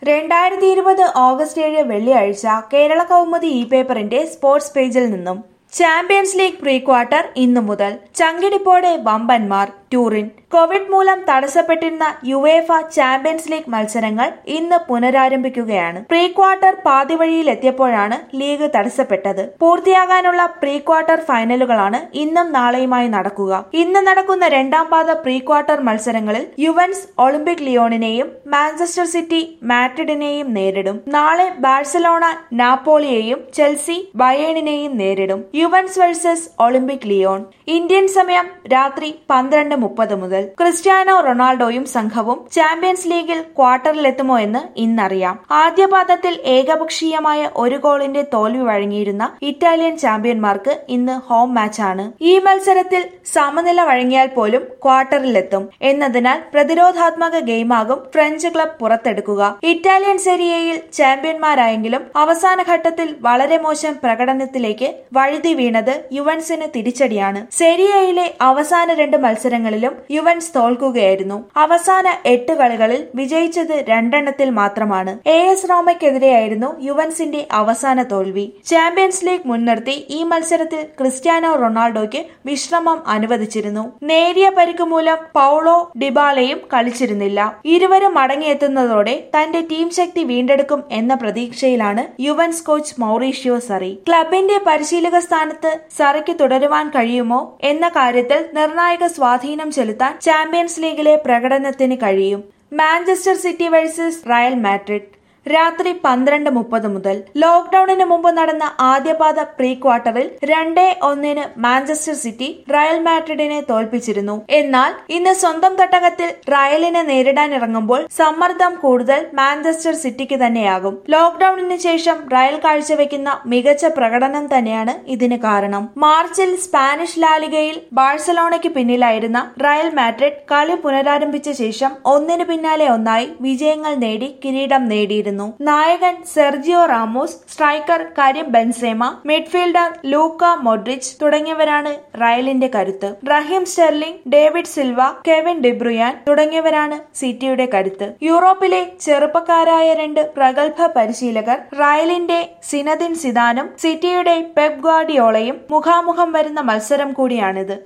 രണ്ടായിരത്തി ഇരുപത് ഓഗസ്റ്റ് ഏഴ് വെള്ളിയാഴ്ച കേരള കൗമുദി ഇ പേപ്പറിന്റെ സ്പോർട്സ് പേജിൽ നിന്നും ചാമ്പ്യൻസ് ലീഗ് പ്രീ ക്വാർട്ടർ ഇന്നു മുതൽ ചങ്കിടിപ്പോടെ വമ്പന്മാർ ടൂറിൻ കോവിഡ് മൂലം തടസ്സപ്പെട്ടിരുന്ന യുവേഫ ചാമ്പ്യൻസ് ലീഗ് മത്സരങ്ങൾ ഇന്ന് പുനരാരംഭിക്കുകയാണ് പ്രീ ക്വാർട്ടർ പാതിവഴിയിൽ എത്തിയപ്പോഴാണ് ലീഗ് തടസ്സപ്പെട്ടത് പൂർത്തിയാകാനുള്ള പ്രീ ക്വാർട്ടർ ഫൈനലുകളാണ് ഇന്നും നാളെയുമായി നടക്കുക ഇന്ന് നടക്കുന്ന രണ്ടാം പാദ പ്രീ ക്വാർട്ടർ മത്സരങ്ങളിൽ യുവൻസ് ഒളിമ്പിക് ലിയോണിനെയും മാഞ്ചസ്റ്റർ സിറ്റി മാഡ്രിഡിനെയും നേരിടും നാളെ ബാഴ്സലോണ നാപ്പോളിയെയും ചെൽസി ബയേണിനെയും നേരിടും Juventus versus Olympic Lyon Indian സമയം രാത്രി പന്ത്രണ്ട് മുപ്പത് മുതൽ ക്രിസ്ത്യാനോ റൊണാൾഡോയും സംഘവും ചാമ്പ്യൻസ് ലീഗിൽ ക്വാർട്ടറിലെത്തുമോ എന്ന് ഇന്നറിയാം ആദ്യ പാദത്തിൽ ഏകപക്ഷീയമായ ഒരു ഗോളിന്റെ തോൽവി വഴങ്ങിയിരുന്ന ഇറ്റാലിയൻ ചാമ്പ്യന്മാർക്ക് ഇന്ന് ഹോം മാച്ചാണ് ഈ മത്സരത്തിൽ സമനില വഴങ്ങിയാൽ പോലും ക്വാർട്ടറിലെത്തും എന്നതിനാൽ പ്രതിരോധാത്മക ഗെയിമാകും ഫ്രഞ്ച് ക്ലബ് പുറത്തെടുക്കുക ഇറ്റാലിയൻ സെരിയയിൽ ചാമ്പ്യന്മാരായെങ്കിലും അവസാന ഘട്ടത്തിൽ വളരെ മോശം പ്രകടനത്തിലേക്ക് വഴുതി വീണത് യുവൻസിന് തിരിച്ചടിയാണ് സെരിയയിലെ അവസാന രണ്ട് മത്സരങ്ങളിലും യുവൻസ് തോൽക്കുകയായിരുന്നു അവസാന എട്ട് കളികളിൽ വിജയിച്ചത് രണ്ടെണ്ണത്തിൽ മാത്രമാണ് എ എസ് റോമയ്ക്കെതിരെയായിരുന്നു യുവൻസിന്റെ അവസാന തോൽവി ചാമ്പ്യൻസ് ലീഗ് മുൻനിർത്തി ഈ മത്സരത്തിൽ ക്രിസ്ത്യാനോ റൊണാൾഡോയ്ക്ക് വിശ്രമം അനുവദിച്ചിരുന്നു നേരിയ പരിക്ക് മൂലം പൗളോ ഡിബാലയും കളിച്ചിരുന്നില്ല ഇരുവരും മടങ്ങിയെത്തുന്നതോടെ തന്റെ ടീം ശക്തി വീണ്ടെടുക്കും എന്ന പ്രതീക്ഷയിലാണ് യുവൻസ് കോച്ച് മൗറീഷ്യോ സറി ക്ലബിന്റെ പരിശീലക സ്ഥാനത്ത് സറിക്ക് തുടരുവാൻ കഴിയുമോ എന്ന കാര്യത്തിൽ നിർണായക സ്വാധീനം ചെലുത്താൻ ചാമ്പ്യൻസ് ലീഗിലെ പ്രകടനത്തിന് കഴിയും Manchester City versus Real Madrid രാത്രി പന്ത്രണ്ട് മുപ്പത് മുതൽ ലോക്ഡൌണിന് മുമ്പ് നടന്ന ആദ്യപാദ പ്രീ ക്വാർട്ടറിൽ രണ്ടേ ഒന്നിന് മാഞ്ചസ്റ്റർ സിറ്റി റയൽ മാഡ്രിഡിനെ തോൽപ്പിച്ചിരുന്നു എന്നാൽ ഇന്ന് സ്വന്തം തട്ടകത്തിൽ റയലിനെ നേരിടാനിറങ്ങുമ്പോൾ സമ്മർദ്ദം കൂടുതൽ മാഞ്ചസ്റ്റർ സിറ്റിക്ക് തന്നെയാകും ലോക്ഡൌണിന് ശേഷം റയൽ കാഴ്ചവെക്കുന്ന മികച്ച പ്രകടനം തന്നെയാണ് ഇതിന് കാരണം മാർച്ചിൽ സ്പാനിഷ് ലാലിഗയിൽ ബാഴ്സലോണയ്ക്ക് പിന്നിലായിരുന്ന റയൽ മാഡ്രിഡ് കളി പുനരാരംഭിച്ച ശേഷം ഒന്നിനു പിന്നാലെ ഒന്നായി വിജയങ്ങൾ നേടി കിരീടം നേടിയിരുന്നു ആയിരുന്നു നായകൻ Sergio Ramos striker Karim Benzema midfielder Luka Modric തുടങ്ങിയവരാണ് റയലിന്റെ കരുത്ത് Raheem Sterling David Silva Kevin De Bruyne തുടങ്ങിയവരാണ് സിറ്റിയുടെ കരുത്ത് യൂറോപ്പിലെ ചെറുപ്പക്കാരായ രണ്ട് പ്രഗത്ഭ പരിശീലകർ റയലിന്റെ സിനദിൻ സിദാനും സിറ്റിയുടെ പെപ് ഗ്വാഡിയോളയും മുഖാമുഖം വരുന്ന മത്സരം കൂടിയാണിത്